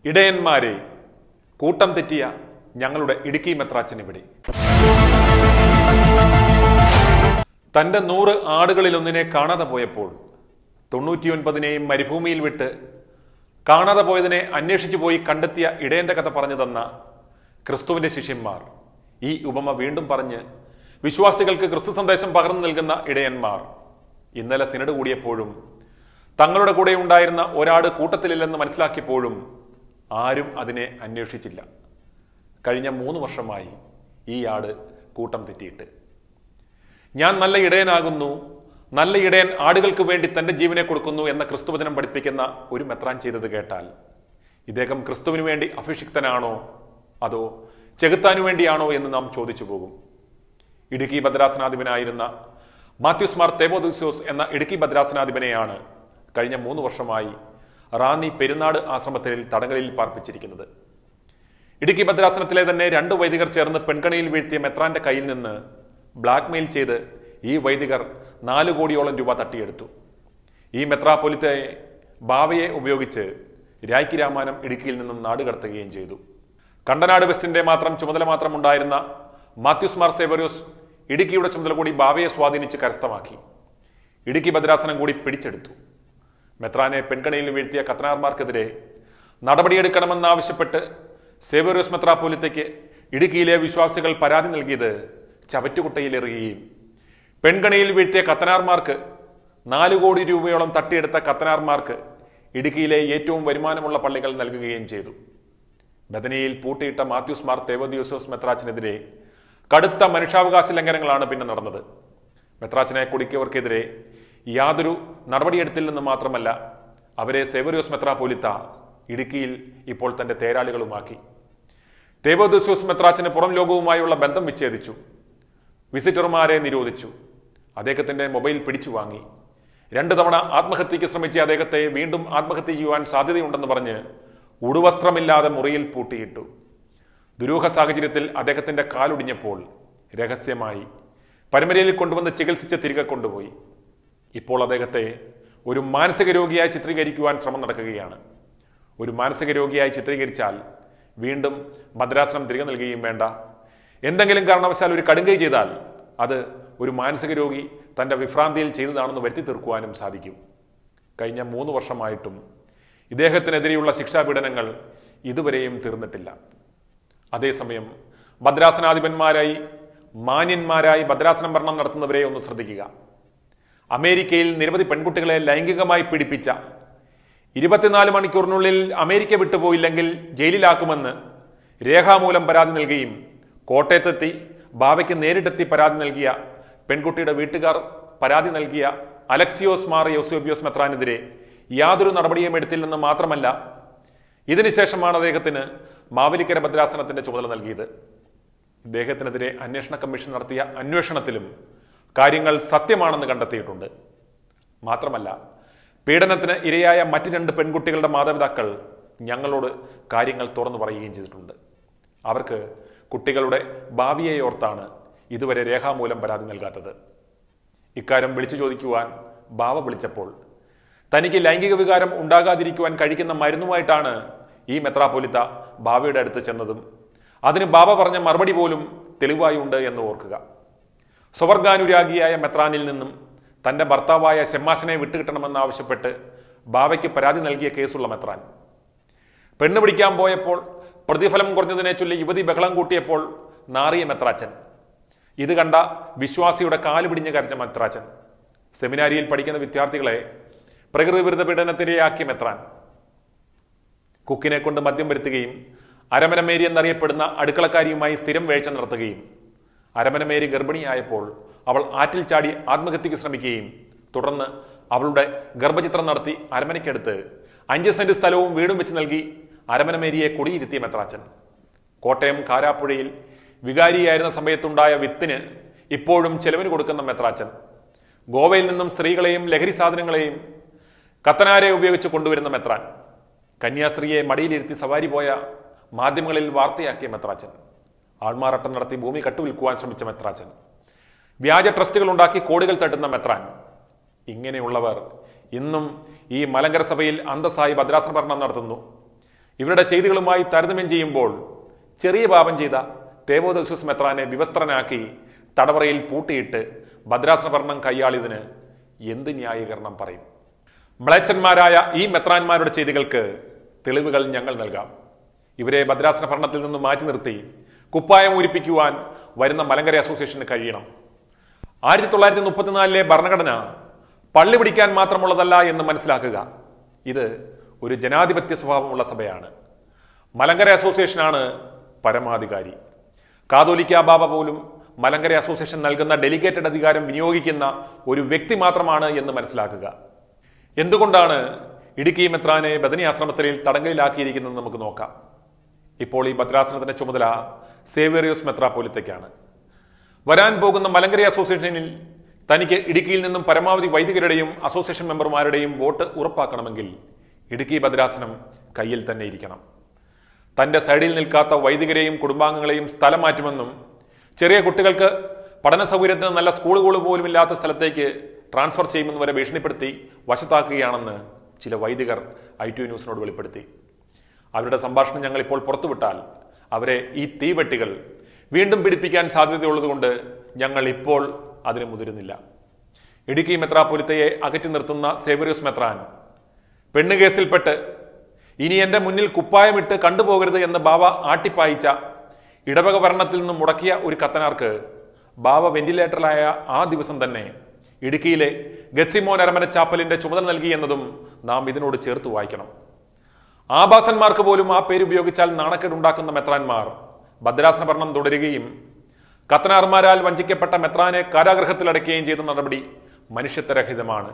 ഇടയന്മാരെ കൂട്ടം തെറ്റിയ ഞങ്ങളുടെ ഇടുക്കി മെത്രാച്ചൻ ഇവിടെ തന്റെ നൂറ് ആടുകളിലൊന്നിനെ കാണാതെ പോയപ്പോൾ തൊണ്ണൂറ്റിയൊൻപതിനെയും മരുഭൂമിയിൽ വിട്ട് കാണാതെ പോയതിനെ അന്വേഷിച്ചു പോയി കണ്ടെത്തിയ ഇടയന്റെ കഥ പറഞ്ഞു തന്ന ക്രിസ്തുവിന്റെ ശിഷ്യന്മാർ ഈ ഉപമ വീണ്ടും പറഞ്ഞ് വിശ്വാസികൾക്ക് ക്രിസ്തു സന്ദേശം പകർന്നു നൽകുന്ന ഇടയന്മാർ ഇന്നലെ സിനഡ് കൂടിയപ്പോഴും തങ്ങളുടെ കൂടെ ഉണ്ടായിരുന്ന ഒരാട് കൂട്ടത്തിലില്ലെന്ന് മനസ്സിലാക്കിയപ്പോഴും ആരും അതിനെ അന്വേഷിച്ചില്ല കഴിഞ്ഞ മൂന്ന് വർഷമായി ഈ ആട് കൂട്ടം തെറ്റിയിട്ട് ഞാൻ നല്ല ഇടയനാകുന്നു നല്ല ഇടയൻ ആടുകൾക്ക് വേണ്ടി തന്റെ ജീവനെ കൊടുക്കുന്നു എന്ന ക്രിസ്തുവചനം പഠിപ്പിക്കുന്ന ഒരു മെത്രാൻ ചെയ്തത് കേട്ടാൽ ഇദ്ദേഹം ക്രിസ്തുവിന് വേണ്ടി അഭിഷിക്തനാണോ അതോ ചെകുത്താനു വേണ്ടിയാണോ എന്ന് നാം ചോദിച്ചു പോകും ഇടുക്കി ഭദ്രാസനാധിപനായിരുന്ന മാത്യുസ് മാർ തേവോദുസോസ് എന്ന ഇടുക്കി ഭദ്രാസനാധിപനെയാണ് കഴിഞ്ഞ മൂന്ന് വർഷമായി റാന്നി പെരുന്നാട് ആശ്രമത്തിൽ തടങ്കലിൽ പാർപ്പിച്ചിരിക്കുന്നത് ഇടുക്കി ഭദ്രാസനത്തിലെ തന്നെ രണ്ട് വൈദികർ ചേർന്ന് പെൺകണിയിൽ വീഴ്ത്തിയ മെത്രാന്റെ കയ്യിൽ നിന്ന് ബ്ലാക്ക്മെയിൽ ചെയ്ത് ഈ വൈദികർ നാല് കോടിയോളം രൂപ തട്ടിയെടുത്തു ഈ മെത്രാപൊലിത്തെ ബാവയെ ഉപയോഗിച്ച് രായ്ക്ക് രാമാനം ഇടുക്കിയിൽ നിന്നും നാടുകടത്തുകയും ചെയ്തു കണ്ടനാട് വെസ്റ്റിന്റെ മാത്രം ചുമതല മാത്രം ഉണ്ടായിരുന്ന മാത്യുസ് മാർ സേവറിയോസ് ഇടുക്കിയുടെ ചുമതല കൂടി ബാവയെ സ്വാധീനിച്ച് കരസ്ഥമാക്കി ഇടുക്കി ഭദ്രാസനം കൂടി പിടിച്ചെടുത്തു മെത്രാനെ പെൺകണിയിൽ വീഴ്ത്തിയ കത്തനാർമാർക്കെതിരെ നടപടിയെടുക്കണമെന്നാവശ്യപ്പെട്ട് സേവറിയോസ് മെത്രാപോലിത്തയ്ക്ക് ഇടുക്കിയിലെ വിശ്വാസികൾ പരാതി നൽകിയത് ചവറ്റുകുട്ടയിലെറിയുകയും പെൺകണിയിൽ വീഴ്ത്തിയ കത്തനാർമാർക്ക് നാല് കോടി രൂപയോളം തട്ടിയെടുത്ത കത്തനാർമാർക്ക് ഇടുക്കിയിലെ ഏറ്റവും വരുമാനമുള്ള പള്ളികൾ നൽകുകയും ചെയ്തു ബദനിയിൽ പൂട്ടിയിട്ട മാത്യൂസ് മാർ തേവദിയോസോസ് മെത്രാച്ചിനെതിരെ കടുത്ത മനുഷ്യാവകാശ ലംഘനങ്ങളാണ് പിന്നെ നടന്നത് മെത്രാച്ചനെ കുടിക്കവർക്കെതിരെ യാതൊരു നടപടിയെടുത്തില്ലെന്ന് മാത്രമല്ല അവരെ സേവരിയോസ് മെത്രാപോലിത്ത ഇടുക്കിയിൽ ഇപ്പോൾ തന്റെ തേരാളികളുമാക്കി തേവോദോസ്യോസ് മെത്രാച്ചന് പുറം ലോകവുമായുള്ള ബന്ധം വിച്ഛേദിച്ചു വിസിറ്റർമാരെ നിരോധിച്ചു അദ്ദേഹത്തിന്റെ മൊബൈൽ പിടിച്ചു വാങ്ങി രണ്ട് തവണ ആത്മഹത്യക്ക് ശ്രമിച്ച അദ്ദേഹത്തെ വീണ്ടും ആത്മഹത്യ ചെയ്യുവാൻ സാധ്യതയുണ്ടെന്ന് പറഞ്ഞ് ഉടുവസ്ത്രമില്ലാതെ മുറിയിൽ പൂട്ടിയിട്ടു ദുരൂഹ സാഹചര്യത്തിൽ അദ്ദേഹത്തിന്റെ കാലൊടിഞ്ഞപ്പോൾ രഹസ്യമായി പരമരയിൽ കൊണ്ടുവന്ന് ചികിത്സിച്ച് തിരികെ കൊണ്ടുപോയി ഇപ്പോൾ അദ്ദേഹത്തെ ഒരു മാനസിക രോഗിയായി ചിത്രീകരിക്കുവാൻ ശ്രമം നടക്കുകയാണ് ഒരു മാനസിക രോഗിയായി ചിത്രീകരിച്ചാൽ വീണ്ടും ഭദ്രാസനം തിരികെ നൽകുകയും വേണ്ട എന്തെങ്കിലും കാരണവശാൽ ഒരു കടുങ്കൈ ചെയ്താൽ അത് ഒരു മാനസിക രോഗി തന്റെ വിഭ്രാന്തിയിൽ ചെയ്തതാണെന്ന് വരുത്തി തീർക്കുവാനും സാധിക്കും കഴിഞ്ഞ മൂന്ന് വർഷമായിട്ടും ഇദ്ദേഹത്തിനെതിരെയുള്ള ശിക്ഷാപീഡനങ്ങൾ ഇതുവരെയും തീർന്നിട്ടില്ല അതേസമയം ഭദ്രാസനാധിപന്മാരായി മാന്യന്മാരായി ഭദ്രാസനം ഭരണം നടത്തുന്നവരെ ഒന്ന് ശ്രദ്ധിക്കുക അമേരിക്കയിൽ നിരവധി പെൺകുട്ടികളെ ലൈംഗികമായി പീഡിപ്പിച്ച ഇരുപത്തിനാല് മണിക്കൂറിനുള്ളിൽ അമേരിക്ക വിട്ടുപോയില്ലെങ്കിൽ ജയിലിലാക്കുമെന്ന് രേഖാമൂലം പരാതി നൽകുകയും കോട്ടയത്തെത്തി ബാവയ്ക്ക് നേരിട്ടെത്തി പരാതി നൽകിയ പെൺകുട്ടിയുടെ വീട്ടുകാർ പരാതി നൽകിയ അലക്സിയോസ് മാർ യോസോബിയോസ് മെത്രാനെതിരെ യാതൊരു നടപടിയും എടുത്തില്ലെന്ന് മാത്രമല്ല ഇതിനുശേഷമാണ് അദ്ദേഹത്തിന് മാവലിക്കര ഭദ്രാസനത്തിന്റെ ചുമതല നൽകിയത് ഇദ്ദേഹത്തിനെതിരെ അന്വേഷണ കമ്മീഷൻ നടത്തിയ അന്വേഷണത്തിലും കാര്യങ്ങൾ സത്യമാണെന്ന് കണ്ടെത്തിയിട്ടുണ്ട് മാത്രമല്ല പീഡനത്തിന് ഇരയായ മറ്റ് രണ്ട് പെൺകുട്ടികളുടെ മാതാപിതാക്കൾ ഞങ്ങളോട് കാര്യങ്ങൾ തുറന്നു പറയുകയും ചെയ്തിട്ടുണ്ട് അവർക്ക് കുട്ടികളുടെ ഭാവിയെ ഓർത്താണ് ഇതുവരെ രേഖാമൂലം പരാതി നൽകാത്തത് ഇക്കാര്യം വിളിച്ചു ചോദിക്കുവാൻ ബാവ വിളിച്ചപ്പോൾ തനിക്ക് ലൈംഗിക വികാരം ഉണ്ടാകാതിരിക്കുവാൻ കഴിക്കുന്ന മരുന്നുമായിട്ടാണ് ഈ മെത്രാപ്പൊലിത്ത ബാവയുടെ അടുത്ത് ചെന്നതും അതിന് ബാബ പറഞ്ഞ മറുപടി പോലും തെളിവായി ഉണ്ട് എന്ന് ഓർക്കുക സ്വവർഗാനുരാഗിയായ മെത്രാനിൽ നിന്നും തന്റെ ഭർത്താവായ ഷെമ്മാശനെ വിട്ടുകിട്ടണമെന്നാവശ്യപ്പെട്ട് ബാവയ്ക്ക് പരാതി നൽകിയ കേസുള്ള മെത്രാൻ പെണ്ണ് പിടിക്കാൻ പോയപ്പോൾ പ്രതിഫലം കുറഞ്ഞതിനെ ചൊല്ലി യുവതി ബഹളം കൂട്ടിയപ്പോൾ നാറിയ മെത്രാച്ചൻ ഇത് കണ്ട വിശ്വാസിയുടെ കാല് പിടിഞ്ഞ് കരച്ച മെത്രാച്ചൻ സെമിനാരിയിൽ പഠിക്കുന്ന വിദ്യാർത്ഥികളെ പ്രകൃതി വിരുദ്ധ പീഡനത്തിരയാക്കിയ മെത്രാൻ കുക്കിനെ കൊണ്ട് മദ്യം വരുത്തുകയും അരമനമേരി എന്നറിയപ്പെടുന്ന അടുക്കളക്കാരിയുമായി സ്ഥിരം വേഴ്ച നടത്തുകയും അരമനമേരി ഗർഭിണിയായപ്പോൾ അവൾ ആറ്റിൽ ചാടി ആത്മഹത്യക്ക് ശ്രമിക്കുകയും തുടർന്ന് അവളുടെ ഗർഭചിത്രം നടത്തി അരമനയ്ക്കടുത്ത് അഞ്ച് സെന്റ് സ്ഥലവും വീടും വെച്ച് നൽകി അരമനമേരിയെ കുടിയിരുത്തിയ മെത്രാച്ചൻ കോട്ടയം കാരാപ്പുഴയിൽ വികാരിയായിരുന്ന സമയത്തുണ്ടായ വിത്തിന് ഇപ്പോഴും ചെലവിന് കൊടുക്കുന്ന മെത്രാച്ചൻ ഗോവയിൽ നിന്നും സ്ത്രീകളെയും ലഹരി സാധനങ്ങളെയും കത്തനാരെ ഉപയോഗിച്ച് കൊണ്ടുവരുന്ന മെത്രാൻ കന്യാസ്ത്രീയെ മടിയിലിരുത്തി സവാരി പോയ മാധ്യമങ്ങളിൽ വാർത്തയാക്കിയ മെത്രാച്ചൻ ആൾമാറാട്ടം നടത്തി ഭൂമി കട്ടുവിൽക്കുവാൻ ശ്രമിച്ച മെത്രാച്ചൻ വ്യാജ ട്രസ്റ്റുകൾ ഉണ്ടാക്കി കോടികൾ തട്ടുന്ന മെത്രാൻ ഇങ്ങനെയുള്ളവർ ഇന്നും ഈ മലങ്കര സഭയിൽ അന്തസ്സായി ഭദ്രാസന ഭരണം നടത്തുന്നു ഇവരുടെ ചെയ്തികളുമായി താരതമ്യം ചെയ്യുമ്പോൾ ചെറിയ പാപം ചെയ്ത തേവോദസ്യൂസ് മെത്രാനെ വിവസ്ത്രനാക്കി തടവറയിൽ പൂട്ടിയിട്ട് ഭദ്രാസന ഭരണം കൈയാളിയതിന് എന്ത് ന്യായീകരണം പറയും മ്ലേച്ഛന്മാരായ ഈ മെത്രാന്മാരുടെ ചെയ്തികൾക്ക് തെളിവുകൾ ഞങ്ങൾ നൽകാം ഇവരെ ഭദ്രാസന ഭരണത്തിൽ നിന്ന് മാറ്റി നിർത്തി കുപ്പായം ഊരിപ്പിക്കുവാൻ വരുന്ന മലങ്കര അസോസിയേഷന് കഴിയണം ആയിരത്തി തൊള്ളായിരത്തി മുപ്പത്തിനാലിലെ ഭരണഘടന പള്ളി പിടിക്കാൻ മാത്രമുള്ളതല്ല എന്ന് മനസ്സിലാക്കുക ഇത് ഒരു ജനാധിപത്യ സ്വഭാവമുള്ള സഭയാണ് മലങ്കര അസോസിയേഷനാണ് പരമാധികാരി കാതോലിക്ക ബാബ പോലും മലങ്കര അസോസിയേഷൻ നൽകുന്ന ഡെലിഗേറ്റഡ് അധികാരം വിനിയോഗിക്കുന്ന ഒരു വ്യക്തി മാത്രമാണ് എന്ന് മനസ്സിലാക്കുക എന്തുകൊണ്ടാണ് ഇടുക്കി മെത്രാനെ ബദനി ആശ്രമത്തിൽ തടങ്കലിലാക്കിയിരിക്കുന്നത് നമുക്ക് നോക്കാം ഇപ്പോൾ ഈ ഭദ്രാസനത്തിന്റെ ചുമതല സേവേറിയോസ് മെത്രാപോലിത്തയ്ക്കാണ് വരാൻ പോകുന്ന മലങ്കര അസോസിയേഷനിൽ തനിക്ക് ഇടുക്കിയിൽ നിന്നും പരമാവധി വൈദികരുടെയും അസോസിയേഷൻ മെമ്പർമാരുടെയും വോട്ട് ഉറപ്പാക്കണമെങ്കിൽ ഇടുക്കി ഭദ്രാസനം കയ്യിൽ തന്നെ ഇരിക്കണം തന്റെ സൈഡിൽ നിൽക്കാത്ത വൈദികരെയും കുടുംബാംഗങ്ങളെയും സ്ഥലം മാറ്റുമെന്നും ചെറിയ കുട്ടികൾക്ക് പഠന സൗകര്യത്തിന് നല്ല സ്കൂളുകൾ പോലും ഇല്ലാത്ത സ്ഥലത്തേക്ക് ട്രാൻസ്ഫർ ചെയ്യുമെന്ന് വരെ ഭീഷണിപ്പെടുത്തി വശത്താക്കുകയാണെന്ന് ചില വൈദികർ ഐ ടി ന്യൂസിനോട് വെളിപ്പെടുത്തി അവരുടെ സംഭാഷണം ഞങ്ങൾ ഇപ്പോൾ പുറത്തുവിട്ടാൽ അവരെ ഈ തീവെട്ടികൾ വീണ്ടും പിടിപ്പിക്കാൻ സാധ്യതയുള്ളതുകൊണ്ട് ഞങ്ങൾ ഇപ്പോൾ അതിന് മുതിരുന്നില്ല ഇടുക്കി മെത്രാപ്പൊലിത്തയെ അകറ്റി നിർത്തുന്ന സേവറിയസ് മെത്രാൻ പെണ്ണുകേസിൽപ്പെട്ട് ഇനി എന്റെ മുന്നിൽ കുപ്പായമിട്ട് കണ്ടുപോകരുത് എന്ന് ബാവ ആട്ടിപ്പായിച്ച ഇടവക ഭരണത്തിൽ നിന്നും മുടക്കിയ ഒരു കത്തനാർക്ക് ബാവ വെന്റിലേറ്ററിലായ ആ ദിവസം തന്നെ ഇടുക്കിയിലെ ഗtsiമോൻ അരമന ചാപ്പലിന്റെ ചുമതല നൽകി എന്നതും നാം ഇതിനോട് ചേർത്ത് വായിക്കണം ആഭാസന്മാർക്ക് പോലും ആ പേര് ഉപയോഗിച്ചാൽ നാണക്കേടുണ്ടാക്കുന്ന മെത്രാന്മാർ ഭദ്രാസന ഭരണം തുടരുകയും കത്തനാർമാരാൽ വഞ്ചിക്കപ്പെട്ട മെത്രാനെ കാരാഗൃഹത്തിലടയ്ക്കുകയും ചെയ്ത നടപടി മനുഷ്യത്വരഹിതമാണ്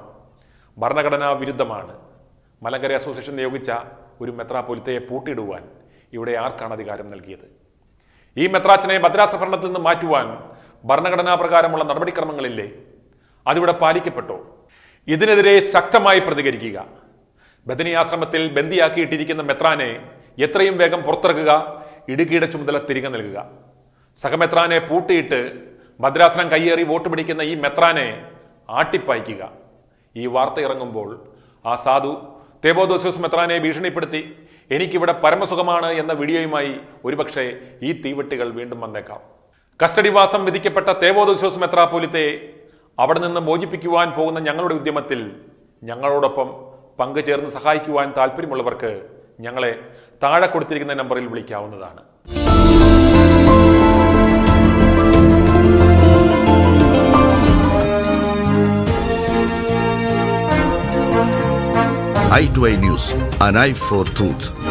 ഭരണഘടനാ വിരുദ്ധമാണ് മലങ്കര അസോസിയേഷൻ നിയോഗിച്ച ഒരു മെത്രാപൊലിത്തയെ പൂട്ടിയിടുവാൻ ഇവിടെ ആർക്കാണ് അധികാരം നൽകിയത് ഈ മെത്രാച്ചനെ ഭദ്രാസന ഭരണത്തിൽ നിന്ന് മാറ്റുവാൻ ഭരണഘടനാ പ്രകാരമുള്ള നടപടിക്രമങ്ങളില്ലേ അതിവിടെ പാലിക്കപ്പെട്ടോ ഇതിനെതിരെ ശക്തമായി പ്രതികരിക്കുക ബദനി ആശ്രമത്തിൽ ബന്ദിയാക്കിയിട്ടിരിക്കുന്ന മെത്രാനെ എത്രയും വേഗം പുറത്തിറക്കുക ഇടുക്കിയുടെ ചുമതല തിരികെ നൽകുക സഹമെത്രാനെ പൂട്ടിയിട്ട് ഭദ്രാസനം കയ്യേറി വോട്ട് പിടിക്കുന്ന ഈ മെത്രാനെ ആട്ടിപ്പായിക്കുക ഈ വാർത്ത ഇറങ്ങുമ്പോൾ ആ സാധു തേബോദോസ്യൂസ് മെത്രാനെ ഭീഷണിപ്പെടുത്തി എനിക്കിവിടെ പരമസുഖമാണ് എന്ന വീഡിയോയുമായി ഒരുപക്ഷെ ഈ തീവെട്ടികൾ വീണ്ടും വന്നേക്കാം കസ്റ്റഡിവാസം വിധിക്കപ്പെട്ട തേവോദോസ്യൂസ് മെത്രാപോലിത്തെ അവിടെ നിന്ന് മോചിപ്പിക്കുവാൻ പോകുന്ന ഞങ്ങളുടെ ഉദ്യമത്തിൽ ഞങ്ങളോടൊപ്പം പങ്കുചേർന്ന് സഹായിക്കുവാൻ താല്പര്യമുള്ളവർക്ക് ഞങ്ങളെ താഴെ കൊടുത്തിരിക്കുന്ന നമ്പറിൽ വിളിക്കാവുന്നതാണ് i2i News, an eye for truth.